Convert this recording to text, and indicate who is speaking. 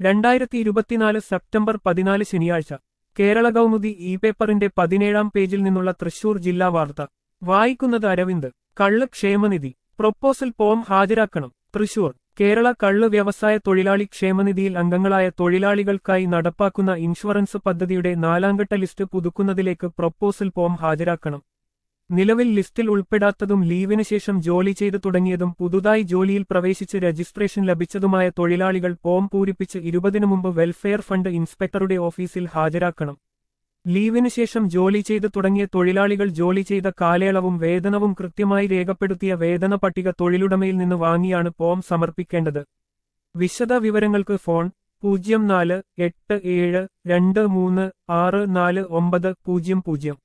Speaker 1: രണ്ടായിരത്തി ഇരുപത്തിനാല് സെപ്റ്റംബർ പതിനാല് ശനിയാഴ്ച കേരള കൗമുദി ഇ പേപ്പറിന്റെ പതിനേഴാം പേജിൽ നിന്നുള്ള തൃശൂർ ജില്ലാ വാർത്ത വായിക്കുന്നത് അരവിന്ദ് കള്ള് ക്ഷേമനിധി പ്രൊപ്പോസൽ ഫോം ഹാജരാക്കണം തൃശൂർ കേരള കള്ള് വ്യവസായ തൊഴിലാളി ക്ഷേമനിധിയിൽ അംഗങ്ങളായ തൊഴിലാളികൾക്കായി നടപ്പാക്കുന്ന ഇൻഷുറൻസ് പദ്ധതിയുടെ നാലാംഘട്ട ലിസ്റ്റ് പുതുക്കുന്നതിലേക്ക് പ്രൊപ്പോസൽ ഫോം ഹാജരാക്കണം നിലവിൽ ലിസ്റ്റിൽ ഉൾപ്പെടാത്തതും ലീവിന് ശേഷം ജോലി ചെയ്തു തുടങ്ങിയതും പുതുതായി ജോലിയിൽ പ്രവേശിച്ച് രജിസ്ട്രേഷൻ ലഭിച്ചതുമായ തൊഴിലാളികൾ ഫോം പൂരിപ്പിച്ച് ഇരുപതിനു മുമ്പ് വെൽഫെയർ ഫണ്ട് ഇൻസ്പെക്ടറുടെ ഓഫീസിൽ ഹാജരാക്കണം ലീവിന് ശേഷം ജോലി ചെയ്തു തുടങ്ങിയ തൊഴിലാളികൾ ജോലി ചെയ്ത കാലയളവും വേതനവും കൃത്യമായി രേഖപ്പെടുത്തിയ വേതന പട്ടിക തൊഴിലുടമയിൽ നിന്ന് വാങ്ങിയാണ് ഫോം സമർപ്പിക്കേണ്ടത് വിശദ വിവരങ്ങൾക്ക് ഫോൺ പൂജ്യം നാല് എട്ട് ഏഴ് രണ്ട് മൂന്ന് ആറ് നാല് ഒമ്പത് പൂജ്യം പൂജ്യം